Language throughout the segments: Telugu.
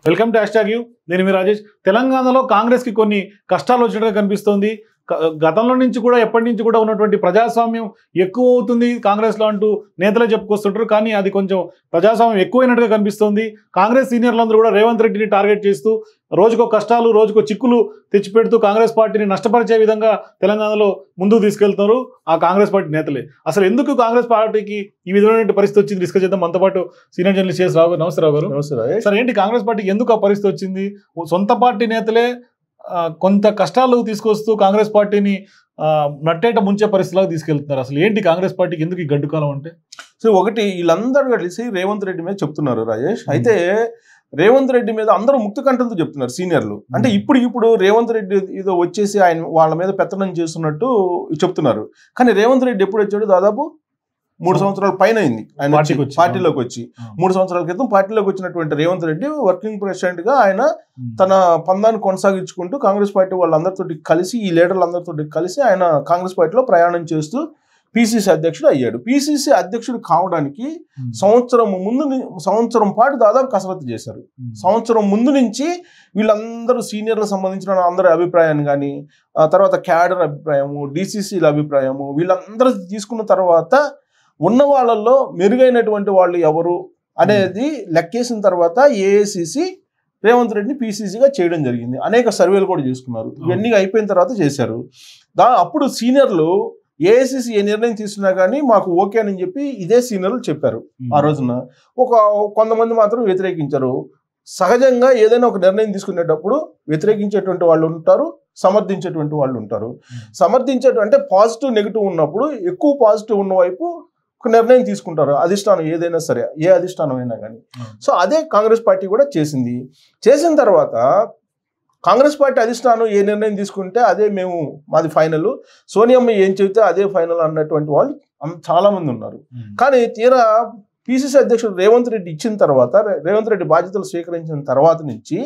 వెల్కమ్ టు హ్యాష్ యూ నేను మీ రాజేష్ తెలంగాణలో కాంగ్రెస్కి కొన్ని కష్టాలు వచ్చినట్టుగా కనిపిస్తోంది క- గతంలో నుంచి కూడా ఎప్పటి నుంచి కూడా ఉన్నటువంటి ప్రజాస్వామ్యం ఎక్కువ అవుతుంది కాంగ్రెస్లో అంటూ నేతలే చెప్పుకొస్తుంటారు కానీ అది కొంచెం ప్రజాస్వామ్యం ఎక్కువైనట్టుగా కనిపిస్తోంది కాంగ్రెస్ సీనియర్లందరూ కూడా రేవంత్ రెడ్డిని టార్గెట్ చేస్తూ రోజుకో కష్టాలు రోజుకో చిక్కులు తెచ్చిపెడుతూ కాంగ్రెస్ పార్టీని నష్టపరిచే విధంగా తెలంగాణలో ముందుకు తీసుకెళ్తున్నారు ఆ కాంగ్రెస్ పార్టీ నేతలే అసలు ఎందుకు కాంగ్రెస్ పార్టీకి ఈ విధమైన పరిస్థితి వచ్చింది డిస్కస్ చేద్దాం మనతో పాటు సీనియర్ జర్నలిస్ట్ చేసి రావు గారు నమస్తే రావు గారు నమస్తే రాజేష్ సరే ఏంటి కాంగ్రెస్ పార్టీకి ఎందుకు ఆ పరిస్థితి వచ్చింది ఓ సొంత పార్టీ నేతలే ఆ, కొంత కష్టాలు తీసుకొస్తూ కాంగ్రెస్ పార్టీని ఆ, నట్టేట ముంచే పరిస్థితిలాగా తీసుకెళ్తున్నారు అసలు ఏంటి కాంగ్రెస్ పార్టీకి ఎందుకు ఈ గడ్డు కాలం అంటే సో ఒకటి వీళ్ళందరూ కలిసి రేవంత్ రెడ్డి మీద చెప్తున్నారు రాజేష్ అయితే రేవంత్ రెడ్డి మీద అందరూ ముక్త కంఠంతో చెప్తున్నారు సీనియర్లు అంటే ఇప్పుడు ఇప్పుడు రేవంత్ రెడ్డి ఏదో వచ్చేసి ఆయన వాళ్ళ మీద పెత్తనం చేస్తున్నట్టు చెప్తున్నారు కానీ రేవంత్ రెడ్డి ఎప్పుడు వచ్చాడు దాదాపు మూడు సంవత్సరాల పైన అయింది ఆయన వచ్చి, పార్టీకి వచ్చి. పార్టీలోకి వచ్చి మూడు సంవత్సరాల క్రితం పార్టీలోకి వచ్చినటువంటి రేవంత్ రెడ్డి వర్కింగ్ ప్రెసిడెంట్ గా ఆయన తన పందాన్ని కొనసాగించుకుంటూ కాంగ్రెస్ పార్టీ వాళ్ళందరితో కలిసి ఈ లీడర్లందరితో కలిసి ఆయన కాంగ్రెస్ పార్టీలో ప్రయాణం చేస్తూ పిసిసి అధ్యక్షుడు అయ్యాడు పిసిసి అధ్యక్షుడు కావడానికి సంవత్సరం ముందు ని- సంవత్సరం పాటు దాదాపు కసరత్తు చేశారు సంవత్సరం ముందు నుంచి వీళ్ళందరూ సీనియర్లకు సంబంధించిన అందరి అభిప్రాయాన్ని కానీ ఆ తర్వాత క్యాడర్ అభిప్రాయము డిసిసిల అభిప్రాయము వీళ్ళందరూ తీసుకున్న తర్వాత ఉన్న వాళ్ళల్లో మెరుగైనటువంటి వాళ్ళు ఎవరు అనేది లెక్కేసిన తర్వాత ఏఐసిసి రేవంత్ రెడ్డిని పీసీసీగా చేయడం జరిగింది అనేక సర్వేలు కూడా చేసుకున్నారు ఇవన్నీ అయిపోయిన తర్వాత చేశారు దా అప్పుడు సీనియర్లు ఏఐసిసి ఏ నిర్ణయం తీసుకున్నా కానీ మాకు ఓకే అని చెప్పి ఇదే సీనియర్లు చెప్పారు ఆ రోజున ఒక కొంతమంది మాత్రం వ్యతిరేకించారు సహజంగా ఏదైనా ఒక నిర్ణయం తీసుకునేటప్పుడు వ్యతిరేకించేటువంటి వాళ్ళు ఉంటారు సమర్థించేటువంటి వాళ్ళు ఉంటారు సమర్థించే అంటే పాజిటివ్ నెగిటివ్ ఉన్నప్పుడు ఎక్కువ పాజిటివ్ ఉన్న వైపు ఒక నిర్ణయం తీసుకుంటారు అధిష్టానం ఏదైనా సరే ఏ అధిష్టానం అయినా కానీ సో అదే కాంగ్రెస్ పార్టీ కూడా చేసింది చేసిన తర్వాత కాంగ్రెస్ పార్టీ అధిష్టానం ఏ నిర్ణయం తీసుకుంటే అదే మేము మాది ఫైనల్ సోనియమ్మ ఏం చెబితే అదే ఫైనల్ అన్నటువంటి వాళ్ళు అం- చాలా మంది ఉన్నారు కానీ తీరా పిసిసి అధ్యక్షుడు రేవంత్ రెడ్డి ఇచ్చిన తర్వాత రే- రేవంత్ రెడ్డి బాధ్యతలు స్వీకరించిన తర్వాత నుంచి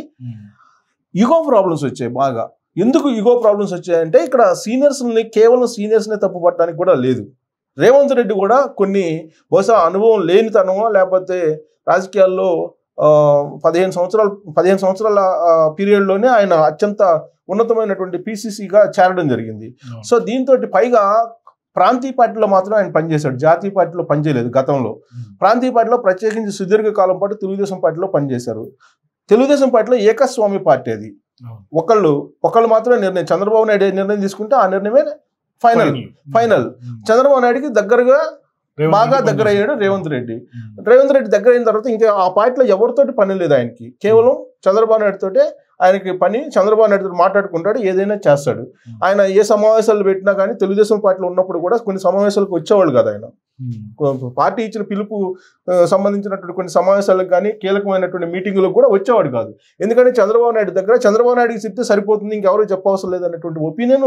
ఈగో ప్రాబ్లమ్స్ వచ్చాయి బాగా ఎందుకు ఈగో ప్రాబ్లమ్స్ వచ్చాయంటే ఇక్కడ సీనియర్స్ని కేవలం సీనియర్స్నే తప్పు పట్టడానికి కూడా లేదు రేవంత్ రెడ్డి కూడా కొన్ని బహుశా అనుభవం లేనితనమో లేకపోతే రాజకీయాల్లో ఆ, పదిహేను సంవత్సరాలు పదిహేను సంవత్సరాల పీరియడ్లోనే ఆయన అత్యంత ఉన్నతమైనటువంటి పీసీసీగా చేరడం జరిగింది సో దీంతో పైగా ప్రాంతీయ పార్టీలో మాత్రం ఆయన పనిచేశాడు జాతీయ పార్టీలో పనిచేయలేదు గతంలో ప్రాంతీయ పార్టీలో ప్రత్యేకించి సుదీర్ఘ కాలం పాటు తెలుగుదేశం పార్టీలో పనిచేశారు తెలుగుదేశం పార్టీలో ఏకస్వామి పార్టీ అది ఒకళ్ళు ఒకళ్ళు మాత్రమే నిర్ణయం చంద్రబాబు నాయుడు ఏ నిర్ణయం తీసుకుంటే ఆ నిర్ణయమే ఫైనల్ ఫైనల్ చంద్రబాబు నాయుడుకి దగ్గరగా బాగా దగ్గర అయ్యాడు రేవంత్ రెడ్డి రేవంత్ రెడ్డి దగ్గర అయిన తర్వాత ఇంకా ఆ పార్టీలో ఎవరితోటి పని లేదు ఆయనకి కేవలం చంద్రబాబు నాయుడు తోటే ఆయనకి పని చంద్రబాబు నాయుడుతో మాట్లాడుకుంటాడు ఏదైనా చేస్తాడు ఆయన ఏ సమావేశాలు పెట్టినా కానీ తెలుగుదేశం పార్టీలో ఉన్నప్పుడు కూడా కొన్ని సమావేశాలకు వచ్చేవాళ్ళు కదా ఆయన పార్టీ ఇచ్చిన పిలుపు ఆ, సంబంధించినటువంటి కొన్ని సమావేశాలకు కానీ కీలకమైనటువంటి మీటింగులకు కూడా వచ్చేవాడు కాదు ఎందుకంటే చంద్రబాబు నాయుడు దగ్గర చంద్రబాబు నాయుడుకి చెప్తే సరిపోతుంది ఇంకెవరు చెప్పవసరం లేదన్నటువంటి ఒపీనియన్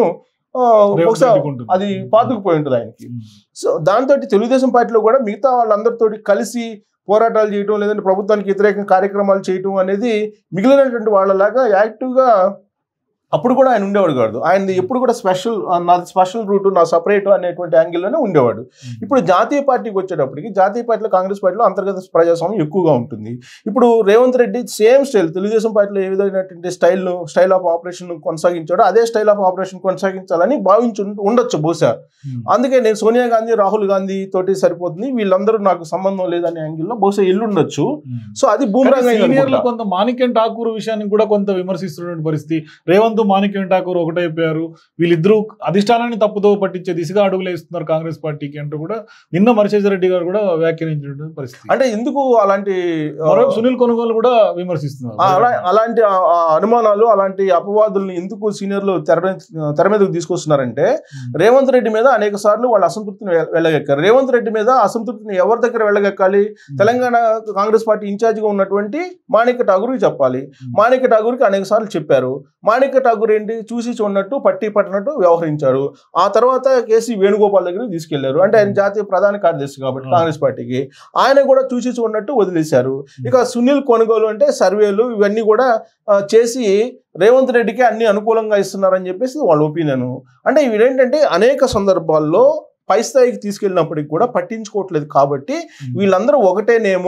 బహుశా అది పాతుకుపోయి ఉంటుంది ఆయనకి సో దాంతో తెలుగుదేశం పార్టీలో కూడా మిగతా వాళ్ళందరితో కలిసి పోరాటాలు చేయటం లేదంటే ప్రభుత్వానికి వ్యతిరేక కార్యక్రమాలు చేయటం అనేది మిగిలినటువంటి వాళ్ళలాగా యాక్టివ్గా అప్పుడు కూడా ఆయన ఉండేవాడు కాదు ఆయన ఎప్పుడు కూడా స్పెషల్ నాది స్పెషల్ రూట్ నా సపరేట్ అనేటువంటి యాంగిల్లోనే ఉండేవాడు ఇప్పుడు జాతీయ పార్టీకి వచ్చేటప్పటికి జాతీయ పార్టీలో కాంగ్రెస్ పార్టీలో అంతర్గత ప్రజాస్వామ్యం ఎక్కువగా ఉంటుంది ఇప్పుడు రేవంత్ రెడ్డి సేమ్ స్టైల్ తెలుగుదేశం పార్టీలో ఏ విధమైనటువంటి స్టైల్ స్టైల్ ఆఫ్ ఆపరేషన్ కొనసాగించాడో అదే స్టైల్ ఆఫ్ ఆపరేషన్ కొనసాగించాలని భావించి ఉండ- ఉండొచ్చు బహుశా అందుకే నేను సోనియా గాంధీ రాహుల్ గాంధీ తోటి సరిపోతుంది వీళ్ళందరూ నాకు సంబంధం లేదనే యాంగిల్లో బహుశా ఎల్లుండొచ్చు సో అది బూమరాంగ్ అయింది సీనియర్లు అనుకుంటా. కొంత మాణిక్యం ఠాకూర్ విషయాన్ని కూడా కొంత విమర్శిస్తున్నటువంటి పరిస్థితి రేవంత్ మాణిక్యం ఠాకూర్ ఒకటైపోయారు వీళ్ళిద్దరూ అధిష్టానాన్ని తప్పుదో పట్టించే దిశగా అడుగులు వేస్తున్నారు కాంగ్రెస్ పార్టీకి అంటూ కూడా నిన్న మరిశేజర్ రెడ్డి గారు కూడా వ్యాఖ్యానించిన పరిస్థితి అంటే ఎందుకు అలాంటి ఆ, మరో సునీల్ కొనుగోలు కూడా విమర్శిస్తున్నారు ఆ, అలా అలాంటి ఆ- ఆ అనుమానాలు అలాంటి అపవాదుల్ని ఎందుకు సీనియర్లు తెర తెర మీదకు తీసుకొస్తున్నారంటే రేవంత్ రెడ్డి మీద అనేక సార్లు వాళ్ళ అసంతృప్తిని వె- వెళ్ళగక్కారు రేవంత్ రెడ్డి మీద అసంతృప్తిని ఎవరి దగ్గర వెళ్ళగక్కాలి తెలంగాణ కాంగ్రెస్ పార్టీ ఇన్ఛార్జిగా ఉన్నటువంటి మాణిక్య ఠాగూర్కి చెప్పాలి మాణిక్య ఠాగూర్కి అనేక సార్లు చెప్పారు మాణిక్య ఠాగూర్ ఏంటి చూసి చూడనట్టు పట్టి పట్టినట్టు వ్యవహరించారు ఆ తర్వాత కేసీ వేణుగోపాల్ దగ్గరికి తీసుకెళ్లారు అంటే ఆయన జాతీయ ప్రధాన కార్యదర్శి కాబట్టి కాంగ్రెస్ పార్టీకి ఆయన కూడా చూసి చూడనట్టు వదిలేశారు ఇక సునీల్ కొనుగోలు అంటే సర్వేలు ఇవన్నీ కూడా ఆ, చేసి రేవంత్ రెడ్డికి అన్ని అనుకూలంగా ఇస్తున్నారని చెప్పేసి వాళ్ళ ఒపీనియన్ అంటే వీడేంటంటే అనేక సందర్భాల్లో పై స్థాయికి తీసుకెళ్ళినప్పటికి కూడా పట్టించుకోవట్లేదు కాబట్టి వీళ్ళందరూ ఒకటేనేమో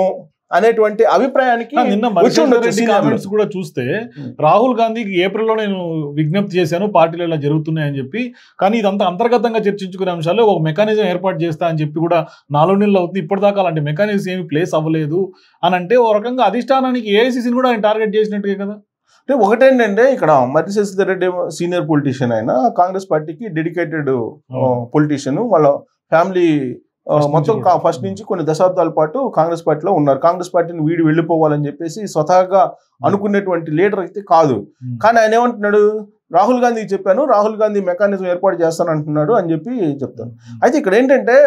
అనేటువంటి అభిప్రాయానికి ఆ, నిన్న వచ్చి మరిశేష్ ఉండొచ్చు రెడ్డి seniorలు. కామెంట్స్ కూడా చూస్తే ఉం. రాహుల్ గాంధీకి ఏప్రిల్లో నేను విజ్ఞప్తి చేశాను పార్టీలు ఇలా జరుగుతున్నాయని చెప్పి కానీ ఇదంతా అంతర్గతంగా చర్చించుకునే అంశాలు ఒక మెకానిజం ఏర్పాటు చేస్తా అని చెప్పి కూడా నాలుగు నెలలు అవుతుంది ఇప్పటిదాకా అలాంటి మెకానిజం ఏమి ప్లేస్ అవ్వలేదు అని అంటే ఓ రకంగా అధిష్టానానికి ఏఐసీసీని కూడా ఆయన టార్గెట్ చేసినట్టుగా కదా అంటే ఒకటేంటంటే ఇక్కడ మర్రి శశిధర్ రెడ్డి సీనియర్ పొలిటీషియన్ ఆయన కాంగ్రెస్ పార్టీకి డెడికేటెడ్ పొలిటీషియన్ వాళ్ళ ఫ్యామిలీ First నుంచి మొత్తం కూడా. ఫస్ట్ నుంచి కొన్ని దశాబ్దాల పాటు కాంగ్రెస్ పార్టీలో ఉన్నారు కాంగ్రెస్ పార్టీని వీడి వెళ్ళిపోవాలని చెప్పేసి స్వతహాగా అనుకునేటువంటి లీడర్ అయితే కాదు ఉం. కానీ ఆయన ఏమంటున్నాడు రాహుల్ గాంధీకి చెప్పాను రాహుల్ గాంధీ మెకానిజం ఏర్పాటు చేస్తాను అంటున్నాడు అని చెప్పి చెప్తాను అయితే ఇక్కడ ఏంటంటే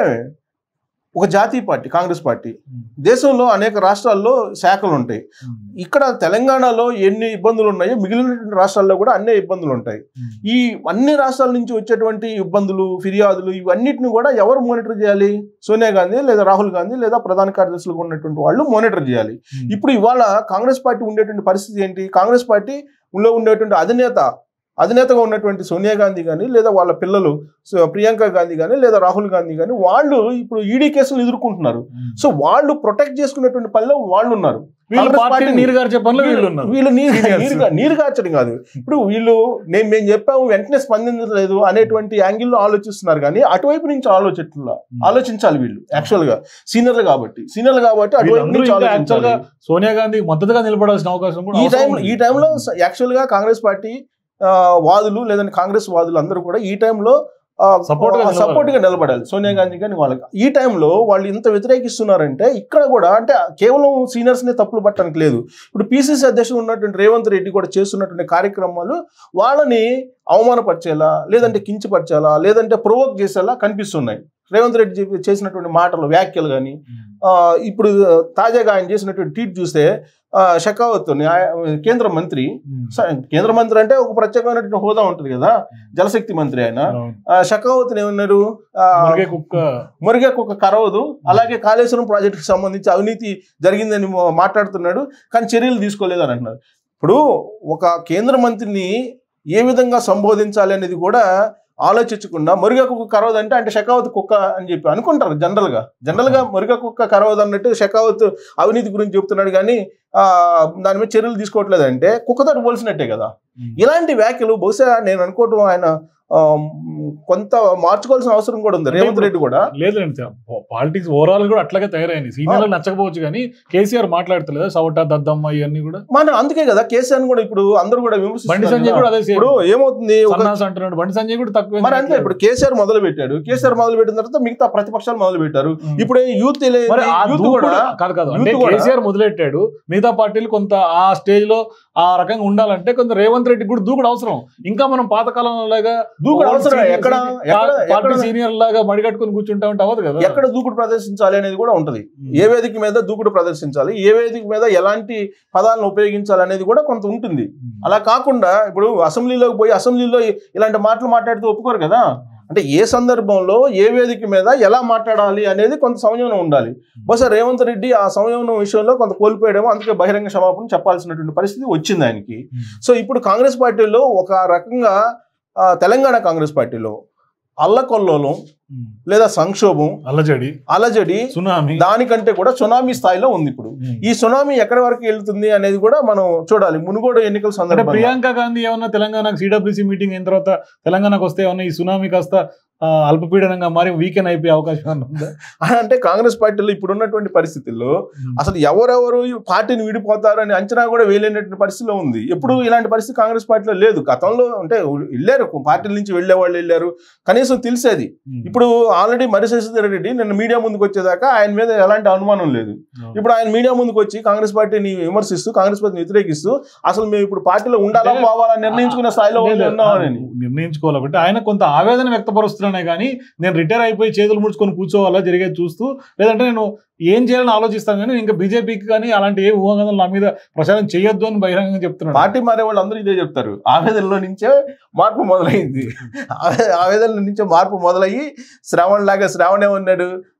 ఒక జాతీయ పార్టీ కాంగ్రెస్ పార్టీ ఉం. దేశంలో అనేక రాష్ట్రాల్లో శాఖలు ఉంటాయి ఉం. ఇక్కడ తెలంగాణలో ఎన్ని ఇబ్బందులు ఉన్నాయో మిగిలినటువంటి రాష్ట్రాల్లో కూడా అన్నే ఇబ్బందులు ఉంటాయి ఉం. ఈ అన్ని రాష్ట్రాల నుంచి వచ్చేటువంటి ఇబ్బందులు ఫిర్యాదులు ఇవన్నిటిని కూడా ఎవరు మానిటర్ చేయాలి సోనియా గాంధీ లేదా రాహుల్ గాంధీ లేదా ప్రధాన కార్యదర్శులుగా ఉన్నటువంటి వాళ్ళు మానిటర్ చేయాలి ఉం. ఇప్పుడు ఇవాళ కాంగ్రెస్ పార్టీ ఉండేటువంటి పరిస్థితి ఏంటి కాంగ్రెస్ పార్టీ లో ఉండేటువంటి అధినేత అధినేతగా ఉన్నటువంటి సోనియా గాంధీ కానీ లేదా వాళ్ళ పిల్లలు సో ప్రియాంక గాంధీ కానీ లేదా రాహుల్ గాంధీ కానీ వాళ్ళు ఇప్పుడు ఈడీ కేసులు ఎదుర్కొంటున్నారు ఉం. సో వాళ్ళు ప్రొటెక్ట్ చేసుకునేటువంటి పనిలో వాళ్ళు ఉన్నారు వీళ్ళు కాంగ్రెస్ పార్టీ పార్టీని- నీరు గారి చెప్పడంలో వీళ్ళు ఉన్నారు వీళ్ళు నీరు Seniors. నీరుగా నీరు కార్చడం కాదు ఇప్పుడు వీళ్ళు నేను మేము చెప్పాము వెంటనే స్పందించలేదు అనేటువంటి యాంగిల్లో ఆలోచిస్తున్నారు కానీ అటువైపు నుంచి ఆలోచించాల ఆలోచించాలి వీళ్ళు యాక్చువల్ గా సీనియర్లు కాబట్టి సీనియర్లు కాబట్టి అటువైపు వీళ్ళందరూ నుంచి ఇంకా యాక్చువల్ ఆలోచించాలి గా సోనియా గాంధీ మద్దతుగా నిలబడాల్సిన అవకాశం కూడా ఈ అవసరం టైం ఉంది. ఈ టైంలో యాక్చువల్ గా కాంగ్రెస్ పార్టీ ఆ, వాదులు లేదంటే కాంగ్రెస్ వాదులు అందరూ కూడా ఈ టైంలో Support గా నిలబడాలి. సపోర్ట్ గా నిలబడాలి సోనియా గాంధీ కానీ వాళ్ళకి ఈ టైంలో వాళ్ళు ఇంత వ్యతిరేకిస్తున్నారంటే ఇక్కడ కూడా అంటే కేవలం సీనియర్స్ నే తప్పులు పట్టడానికి లేదు ఇప్పుడు పిసిసి అధ్యక్షుడు ఉన్నటువంటి రేవంత్ రెడ్డి కూడా చేస్తున్నటువంటి కార్యక్రమాలు వాళ్ళని అవమానపరిచేలా లేదంటే కించపరిచేలా లేదంటే ప్రొవోక్ చేసేలా కనిపిస్తున్నాయి రేవంత్ రెడ్డి చెప్పి- చేసినటువంటి మాటలు వ్యాఖ్యలు కానీ ఆ, ఇప్పుడు తాజాగా ఆయన చేసినటువంటి ట్వీట్ చూస్తే ఆ, షెకావత్ న్యాయ- కేంద్ర మంత్రి ఉం. స- కేంద్ర మంత్రి అంటే ఒక ప్రత్యేకమైనటువంటి హోదా ఉంటుంది కదా జలశక్తి మంత్రి ఆయన అవును. ఆ, షెకావత్ ఏమన్నారు ఆ, మురిగే కుక్క మురిగకు ఒక కరవదు అలాగే కాళేశ్వరం ప్రాజెక్టుకి సంబంధించి అవినీతి జరిగిందని మా- మాట్లాడుతున్నాడు కానీ చర్యలు తీసుకోలేదు అని అంటున్నారు ఇప్పుడు ఒక కేంద్ర మంత్రిని ఏ విధంగా సంబోధించాలి అనేది కూడా ఆలోచించకుండా మురిగ కుక్క కరవదు అంటే అంటే షెకావత్ కుక్క అని చెప్పి అనుకుంటారు జనరల్ గా జనరల్ గా మురిగ కుక్క కరవదు అన్నట్టు షెకావత్ అవినీతి గురించి చెప్తున్నాడు కానీ ఆ, దాని మీద చర్యలు తీసుకోవట్లేదు అంటే కుక్కతో పోల్సినట్టే కదా ఉం. ఇలాంటి వ్యాఖ్యలు బహుశా నేను అనుకోవటం ఆయన ఆ, కొంత మార్చుకోవాల్సిన అవసరం కూడా ఉంది రేవంత్ రెడ్డి కూడా లేదండి పాలిటిక్స్ ఓవరాల్ కూడా అట్లాగే తయారైంది సీనియర్లు నచ్చకపోవచ్చు కానీ కేసీఆర్ మాట్లాడతలేదా సవట దద్దమ్మ ఇవన్నీ కూడా మన అందుకే కదా కేసీఆర్ కూడా ఇప్పుడు అందరూ కూడా బండి విమర్శిస్తున్నారు సంజయ్ కదా. కూడా అదే సేమ్ ఇప్పుడు ఏమవుతుంది ఒక సన్నాస్ అంటున్నాడు బండి సంజయ్ కూడా తక్కువ మరి అంతే ఇప్పుడు కేసీఆర్ మొదలు పెట్టాడు కేసీఆర్ మొదలు పెట్టిన తర్వాత మిగతా ప్రతిపక్షాలు మొదలు పెట్టారు ఇప్పుడు యూత్ మరి ఆ యూత్ దూకుడు కూడా కాదు కాదు యూత్ అంటే కూడా- కేసీఆర్ మొదలెట్టాడు మిగతా పార్టీలు కొంత ఆ స్టేజ్ లో ఆ రకంగా ఉండాలంటే కొంత రేవంత్ రెడ్డి కూడా దూకుడు అవసరం ఇంకా మనం పాతకాలంలో లాగా దూకుడు అవసరం సీనియర్- ఎక్కడ సీనియర్- ఎక్కడ పార్టీ ఎక్కడ- సీనియర్ లాగా మడిగట్టుకుని కూర్చుంటా ఉంటే అవ్వదు కదా ఎక్కడ దూకుడు ప్రదర్శించాలి అనేది కూడా ఉంటది ఏ వేదిక మీద దూకుడు ప్రదర్శించాలి ఏ వేదిక మీద ఎలాంటి పదాలను ఉపయోగించాలి అనేది కూడా కొంత ఉంటుంది అలా కాకుండా ఇప్పుడు అసెంబ్లీలోకి పోయి అసెంబ్లీలో ఇ- ఇలాంటి మాటలు మాట్లాడుతూ ఒప్పుకోరు కదా అంటే ఏ సందర్భంలో ఏ వేదిక మీద ఎలా మాట్లాడాలి అనేది కొంత సంయమనం ఉండాలి బహుశా రేవంత్ రెడ్డి ఆ సంయమనం విషయంలో కొంత కోల్పోయాడేమో అందుకే బహిరంగ క్షమాపణ చెప్పాల్సినటువంటి పరిస్థితి వచ్చింది ఆయనకి సో ఇప్పుడు కాంగ్రెస్ పార్టీలో ఒక రకంగా ఆ, తెలంగాణ కాంగ్రెస్ పార్టీలో అల్లకొల్లోలం లేదా సంక్షోభం అల్లజడి అలజడి సునామీ దానికంటే కూడా సునామీ స్థాయిలో ఉంది ఇప్పుడు ఈ సునామీ ఎక్కడి వరకు వెళ్తుంది అనేది కూడా మనం చూడాలి మునుగోడు ఎన్నికల అంటే సందర్భంగా ప్రియాంక గాంధీ ఏమన్నా తెలంగాణకు సిడబ్ల్యూసీ మీటింగ్ అయిన తర్వాత తెలంగాణకు వస్తే ఏమన్నా ఈ సునామీ కాస్త ఆ, అల్పపీడనంగా మారి వీకెన్ అయిపోయే అవకాశం ఏమన్నా ఉందా అంటే కాంగ్రెస్ పార్టీలో ఇప్పుడు ఉన్నటువంటి పరిస్థితుల్లో అసలు ఎవరెవరు ఈ పార్టీని విడిపోతారు అని అంచనా కూడా వేయలేనటువంటి పరిస్థితిలో ఉంది ఎప్పుడు ఇలాంటి పరిస్థితి కాంగ్రెస్ పార్టీలో లేదు గతంలో అంటే వెళ్ళారు పార్టీల నుంచి వెళ్ళే వాళ్ళు వెళ్ళారు కనీసం తెలిసేది ఇప్పుడు ఆల్రెడీ మరిశశిధర్ రెడ్డి నిన్న మీడియా ముందుకు వచ్చేదాకా ఆయన మీద ఎలాంటి అనుమానం లేదు ఇప్పుడు ఆయన మీడియా ముందుకు వచ్చి కాంగ్రెస్ పార్టీని విమర్శిస్తూ కాంగ్రెస్ పార్టీని వ్యతిరేకిస్తూ అసలు మేము ఇప్పుడు పార్టీలో ఉండాలా అంటే- పోవాలా నిర్ణయించుకునే స్థాయిలో లేదు, ఉన్నామని నిర్ణయించుకోవాలి కాబట్టి ఆయన కొంత ఆవేదన వ్యక్తపరుస్తున్నానే కానీ నేను రిటైర్ అయిపోయి చేతులు ముడుచుకొని కూర్చోవాలా జరిగేది చూస్తూ లేదంటే నేను ఏం చేయాలని ఆలోచిస్తాను కానీ ఇంకా బీజేపీకి కానీ అలాంటి ఏ ఊహాగానాలు నా మీద ప్రచారం చేయొద్దు అని బహిరంగంగా చెప్తున్నాడు పార్టీ మారే వాళ్ళు అందరూ ఇదే చెప్తారు ఆవేదనలో నుంచే మార్పు మొదలైంది ఆవే- ఆవేదనలో నుంచే మార్పు మొదలయ్యి శ్రావణ్ లాగా శ్రావణ్ ఏమన్నాడు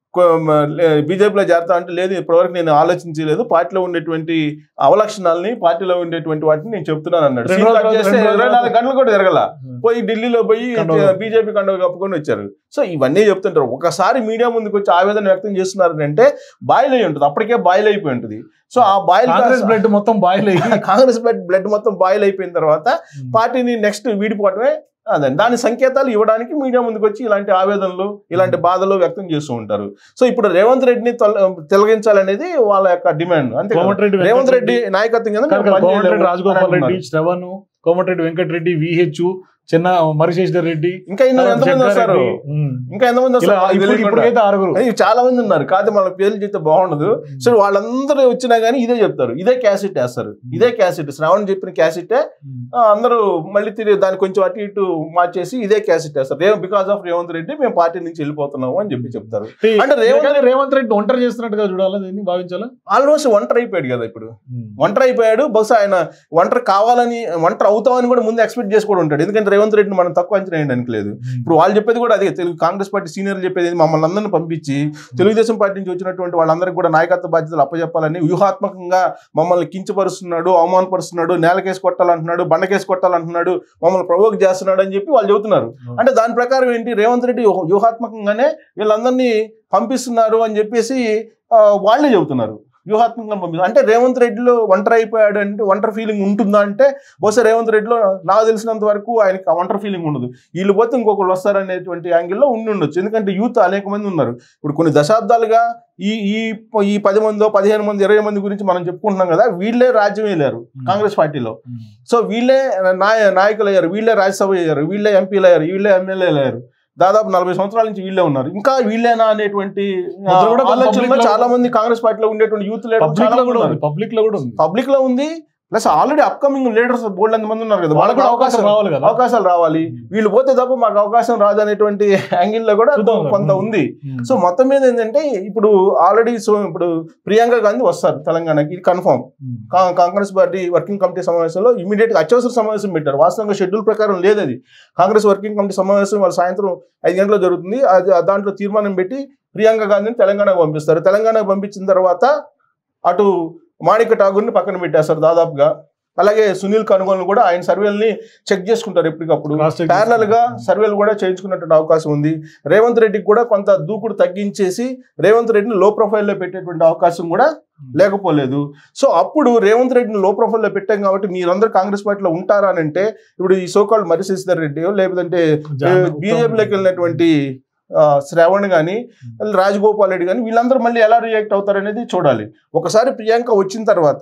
బీజేపీలో చేరతా అంటే లేదు ఇప్పటివరకు నేను ఆలోచించలేదు పార్టీలో ఉండేటువంటి అవలక్షణాలని పార్టీలో ఉండేటువంటి వాటిని నేను చెప్తున్నాను అన్నాడు రెండు సీన్ రోజులు కట్ చేస్తే రెండు రోజులు ఇరవై నాలుగు గంటలు కూడా తిరగల పోయి ఢిల్లీలో పోయి కండువా. బీజేపీ కండువ కప్పుకొని వచ్చారు సో ఇవన్నీ చెప్తుంటారు ఒకసారి మీడియా ముందుకు వచ్చి ఆవేదన వ్యక్తం చేస్తున్నారు అంటే బాయిల్ అయి ఉంటుంది అప్పటికే బాయిల్ అయిపోయి ఉంటుంది సో ఆ బాయిల్ కాంగ్రెస్ బ్లడ్ మొత్తం బాయిల్ అయ్యి కాంగ్రెస్ బ్లడ్ బ్లడ్ మొత్తం బాయిల్ అయిపోయిన తర్వాత పార్టీని నెక్స్ట్ వీడిపోవటమే అదే దాని సంకేతాలు ఇవ్వడానికి మీడియా ముందుకు వచ్చి ఇలాంటి ఆవేదనలు ఇలాంటి బాధలు వ్యక్తం చేస్తూ ఉంటారు సో ఇప్పుడు రేవంత్ రెడ్డిని తొల- తొలగించాలనేది వాళ్ళ యొక్క డిమాండ్ అంతే కదా. కోమటిరెడ్డి రేవంత్ రెడ్డి నాయకత్వం కింద కాదు మేము కాదు, పని కోమటిరెడ్డి చేయలేము రాజగోపాల్ అని రెడ్డి అంటున్నారు. శ్రవణ్ కోమటిరెడ్డి వెంకటరెడ్డి విహెచ్ చిన్న మరిశేషర్ రెడ్డి ఇంకా ఇన్న ఎంతమంది వస్తారు జగ్గారెడ్డి, ఉమ్. ఇంకా ఎంతమంది ఇలా వస్తారు ఇప్పుడు- తెలియకుండా. ఇప్పటికైతే ఆరుగురు అయ్యి చాలా మంది ఉన్నారు కాదు మన పేర్లు చెప్తే బాగుండదు సో వాళ్ళందరూ వచ్చినా గానీ ఇదే చెప్తారు ఇదే క్యాసెట్ వేస్తారు ఇదే క్యాసెట్ శ్రావణ్ చెప్పిన క్యాసెటే ఆ, అందరూ మళ్ళీ తిరిగి దాన్ని కొంచెం అటు ఇటు మార్చేసి ఇదే క్యాసెట్ వేస్తారు రేవ్ బికాస్ ఆఫ్ రేవంత్ రెడ్డి మేము పార్టీ నుంచి వెళ్ళిపోతున్నాము అని చెప్పి చెప్తారు అంటే రేవంత్ రేవంత్ రేవంత్ రెడ్డి ఒంటరి చేస్తున్నట్టుగా చూడాలా దీన్ని భావించాలా ఆల్మోస్ట్ ఒంటరి అయిపోయాడు కదా ఇప్పుడు ఒంటరి అయిపోయాడు బహుశా ఆయన ఒంటరి కావాలని ఒంటరి అవుతామని కూడా ముందు ఎక్స్పెక్ట్ చేసి కూడా ఉంటాడు ఎందుకంటే రేవంత్ రెడ్డిని మనం తక్కువ అంచనా వేయడానికి లేదు ఇప్పుడు వాళ్ళు చెప్పేది కూడా అదే తెలుగు కాంగ్రెస్ పార్టీ సీనియర్లు చెప్పేది ఏంది? మమ్మల్ని అందరిని పంపించి తెలుగుదేశం పార్టీ నుంచి వచ్చినటువంటి వాళ్ళందరికీ కూడా నాయకత్వ బాధ్యతలు అప్పచెప్పాలని వ్యూహాత్మకంగా మమ్మల్ని కించపరుస్తున్నాడు అవమానపరుస్తున్నాడు నేలకేసి కొట్టాలంటున్నాడు బండకేసి కొట్టాలంటున్నాడు మమ్మల్ని ప్రవోక్ చేస్తున్నాడు అని చెప్పి వాళ్ళు చెబుతున్నారు అంటే దాని ప్రకారం ఏంటి రేవంత్ రెడ్డి వ్యూహ- వ్యూహాత్మకంగానే వీళ్ళందరినీ పంపిస్తున్నారు అని చెప్పేసి ఆ, వాళ్ళే చెబుతున్నారు వ్యూహాత్మకంగా పంపిస్తారు అంటే రేవంత్ రెడ్డిలో ఒంటరి అయిపోయాడు అంటే ఒంటరి ఫీలింగ్ ఉంటుందా అంటే బహుశా రేవంత్ రెడ్డిలో నాకు తెలిసినంత వరకు ఆయనకి ఆ ఒంటరి ఫీలింగ్ ఉండదు వీళ్ళు పోతే ఇంకొకళ్ళు వస్తారనేటువంటి యాంగిల్లో ఉండి ఉండొచ్చు ఎందుకంటే యూత్ అనేక మంది ఉన్నారు ఇప్పుడు కొన్ని దశాబ్దాలుగా ఈ ఈ ఈ పది మందో పదిహేను మంది ఇరవై మంది గురించి మనం చెప్పుకుంటున్నాం కదా వీళ్ళే రాజ్యం వెళ్ళారు కాంగ్రెస్ పార్టీలో సో వీళ్ళే నాయ నాయకులు అయ్యారు వీళ్ళే రాజ్యసభ అయ్యారు వీళ్ళే ఎంపీలు అయ్యారు వీళ్ళే ఎమ్మెల్యేలు అయ్యారు దాదాపు నలభై సంవత్సరాల నుంచి వీళ్ళే ఉన్నారు ఇంకా వీళ్ళేనా అనేటువంటి ఆ, ముద్ర కూడా ఆలోచనలో public లో- చాలా మంది కాంగ్రెస్ పార్టీలో ఉండేటువంటి యూత్ లీడర్ పబ్లిక్ చాలా లో కూడా ఉన్నారు ఉంది పబ్లిక్ లో కూడా ఉంది పబ్లిక్ లో ఉంది ప్లస్ ఆల్రెడీ అప్కమింగ్ లీడర్స్ బోల్డ్ అంత మంది ఉన్నారు కదా వాళ్ళకు కూడా అవకాశం రావాలి కదా అవకాశాలు రావాలి వీళ్ళు పోతే తప్ప మాకు అవకాశం రాదు అనేటువంటి యాంగిల్ లో కూడా చూద్దాం. కొంత ఉంది ఉమ్. సో మొత్తం మీద ఏంటంటే ఇప్పుడు ఆల్రెడీ సో ఇప్పుడు ప్రియాంక గాంధీ వస్తారు తెలంగాణకి ఇది కన్ఫర్మ్ ఉమ్. కా- కాంగ్రెస్ పార్టీ వర్కింగ్ కమిటీ సమావేశంలో ఇమీడియట్ గా అత్యవసర సమావేశం పెట్టారు వాస్తవంగా షెడ్యూల్ ప్రకారం లేదు అది కాంగ్రెస్ వర్కింగ్ కమిటీ సమావేశం వాళ్ళ సాయంత్రం ఐదు గంటలకు జరుగుతుంది అది ఆ దాంట్లో తీర్మానం పెట్టి ప్రియాంక గాంధీని తెలంగాణకు పంపిస్తారు తెలంగాణకు పంపించిన తర్వాత అటు మాణిక ఠాగూర్ని పక్కన పెట్టేస్తారు దాదాపుగా అలాగే సునీల్ కనుగోలు కూడా ఆయన సర్వేల్ని చెక్ చేసుకుంటారు ఎప్పటికప్పుడు Cross check ప్యారలల్ గా చేసుకుంటారు. సర్వేలు కూడా చేయించుకున్నటువంటి అవకాశం ఉంది రేవంత్ రెడ్డికి కూడా కొంత దూకుడు తగ్గించేసి రేవంత్ రెడ్డిని లో ప్రొఫైల్లో పెట్టేటువంటి అవకాశం కూడా లేకపోలేదు సో అప్పుడు రేవంత్ రెడ్డిని లో ప్రొఫైల్లో పెట్టాం కాబట్టి మీరందరూ కాంగ్రెస్ పార్టీలో ఉంటారా అని అంటే ఇప్పుడు ఈ సోకాల్ మరి శశిధర్ రెడ్డి లేదంటే జాన్- బీజేపీలోకి వెళ్ళినటువంటి ఆ, శ్రావణ్ కానీ రాజగోపాల్ రెడ్డి కానీ వీళ్ళందరూ మళ్ళీ ఎలా రియాక్ట్ అవుతారనేది చూడాలి ఒకసారి ప్రియాంక వచ్చిన తర్వాత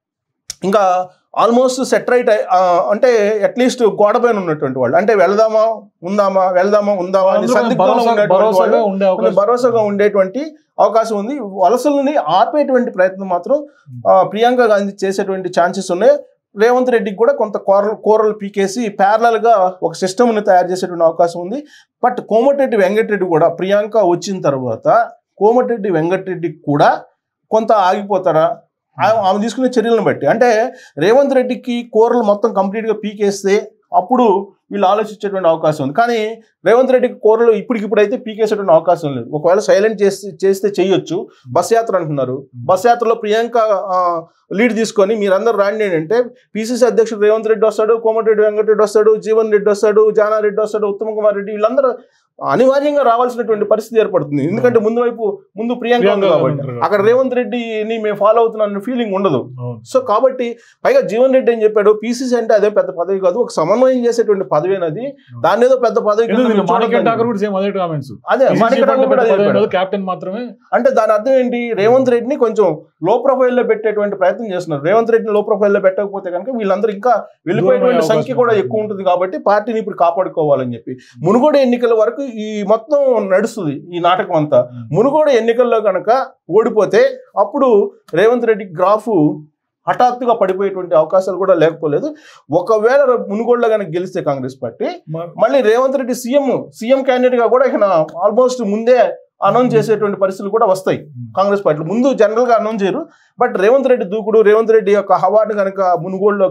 ఇంకా ఆల్మోస్ట్ సెట్ రైట్ అంటే అట్లీస్ట్ గోడ పైన ఉన్నటువంటి వాళ్ళు అంటే వెళదామా ఉందామా వెళదామా ఉందామా అని అందరూ సందిగ్ధంలో భరోసా- ఉండేటువంటి భరోసాగా వాళ్ళు ఉండే కొంచెం అవకాశం భరోసాగా ఉండేటువంటి అవకాశం ఉంది వలసలని ఆపేటువంటి ప్రయత్నం మాత్రం ఆ, ప్రియాంక గాంధీ చేసేటువంటి ఛాన్సెస్ ఉన్నాయి రేవంత్ రెడ్డికి కూడా కొంత కూరలు కూరలు పీకేసి parallel గా ఒక సిస్టమ్ని తయారు చేసేటువంటి అవకాశం ఉంది బట్ కోమటిరెడ్డి వెంకటరెడ్డి కూడా ప్రియాంక వచ్చిన తర్వాత కోమటిరెడ్డి వెంకటరెడ్డికి కూడా కొంత ఆగిపోతారా ఆ- ఆమె తీసుకునే చర్యలను బట్టి అంటే రేవంత్ రెడ్డికి కూరలు మొత్తం కంప్లీట్గా పీకేస్తే అప్పుడు వీళ్ళు ఆలోచించేటువంటి అవకాశం ఉంది కానీ రేవంత్ రెడ్డికి కూరలు ఇప్పటికిప్పుడు అయితే పీకేసేటువంటి అవకాశం లేదు ఒకవేళ సైలెంట్ చేస్తే చేస్తే చేయొచ్చు బస్ యాత్ర అంటున్నారు బస్ యాత్రలో ప్రియాంక ఆ, లీడ్ తీసుకొని మీరందరూ రాండి అంటే పిసిసి అధ్యక్షుడు రేవంత్ రెడ్డి వస్తాడు కోమటిరెడ్డి వెంకటరెడ్డి వస్తాడు జీవన్ రెడ్డి వస్తాడు జానారెడ్డి వస్తాడు ఉత్తమ్ కుమార్ రెడ్డి వీళ్ళందరూ అనివార్యంగా రావాల్సినటువంటి పరిస్థితి ఏర్పడుతుంది ఎందుకంటే ముందు వైపు ముందు ప్రియాంక ఉంది ప్రియాంక కాబట్టి ఉంటారు. అక్కడ రేవంత్ రెడ్డిని మేము ఫాలో అవుతున్న ఫీలింగ్ ఉండదు అవును. సో కాబట్టి పైగా జీవన్ రెడ్డి ఏం చెప్పాడు పీసీసీ అంటే అదే పెద్ద పదవి కాదు ఒక సమన్వయం చేసేటువంటి పదవి అనేది దాన్ని ఏదో పెద్ద పదవి కింద ఎందుకు మీరు మాణిక్య చూడొద్దని. ఠాకూర్ కూడా సేమ్ అదే కామెంట్స్ అదే మాణిక్య ఠాకూర్ కూడా అదే చెప్పాడు. కెప్టెన్ మాత్రమే అంటే దాని అర్థం ఏంటి రేవంత్ రెడ్డిని కొంచెం లో ప్రొఫైల్ లో పెట్టేటువంటి ప్రయత్నం చేస్తున్నారు రేవంత్ రెడ్డిని లో ప్రొఫైల్ లో పెట్టకపోతే కనుక వీళ్ళందరూ ఇంకా వెళ్ళిపోయేటువంటి దూరమయ్యే సంఖ్య కూడా అవకాశం ఎక్కువ ఉంటుంది కాబట్టి పార్టీని ఇప్పుడు కాపాడుకోవాలని చెప్పి మునుగోడు ఎన్నికల వరకు ఈ మొత్తం నడుస్తుంది ఈ నాటకం అంతా మునుగోడు ఎన్నికల్లో కనుక ఓడిపోతే అప్పుడు రేవంత్ రెడ్డి గ్రాఫ్ హఠాత్తుగా పడిపోయేటువంటి అవకాశాలు కూడా లేకపోలేదు ఒకవేళ రేపు మునుగోడులో కనుక గెలిస్తే కాంగ్రెస్ పార్టీ మ- మళ్ళీ Revanth Reddy CM CM candidate గా కూడా ఇక ఆల్మోస్ట్ ముందే అనౌన్స్ చేసేటువంటి పరిస్థితులు కూడా వస్తాయి కాంగ్రెస్ పార్టీలో ముందు జనరల్ గా అనౌన్స్ చేయరు బట్ రేవంత్ రెడ్డి దూకుడు రేవంత్ రెడ్డి యొక్క హవాను కనుక మునుగోడులో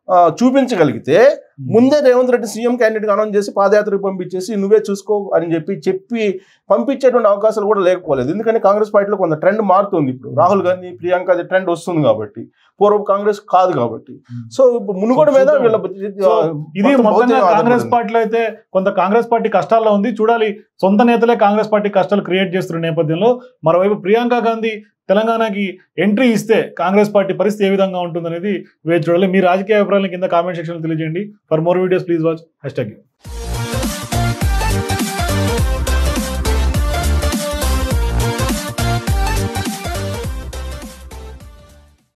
ఆ, చూపించగలిగితే ముందే Revanth Reddy CM candidate announce చేసి పాదయాత్రకు పంపించేసి నువ్వే చూసుకో అని చెప్పి చెప్పి పంపించేటువంటి అవకాశాలు కూడా లేకపోలేదు ఎందుకంటే కాంగ్రెస్ పార్టీలో కొంత ట్రెండ్ మారుతుంది ఇప్పుడు రాహుల్ గాంధీ ప్రియాంక అది ట్రెండ్ వస్తుంది కాబట్టి పూర్వ కాంగ్రెస్ కాదు కాబట్టి సో ఇప్పుడు మునుగోడు మీద వీళ్ళ సో ఇది మొత్తం మొత్తంగా భౌతిక కాంగ్రెస్ ఆధారపడింది. పార్టీలో అయితే కొంత కాంగ్రెస్ పార్టీ కష్టాల్లో ఉంది చూడాలి సొంత నేతలే కాంగ్రెస్ పార్టీ కష్టాలు క్రియేట్ చేస్తున్న నేపథ్యంలో మరోవైపు ప్రియాంక గాంధీ తెలంగాణకి ఎంట్రీ ఇస్తే కాంగ్రెస్ పార్టీ పరిస్థితి ఏ విధంగా ఉంటుందనేది వేచి చూడాలి మీ రాజకీయ అభిప్రాయాలను కింద కామెంట్ సెక్షన్లో తెలియజేయండి for more videos please watch hash tag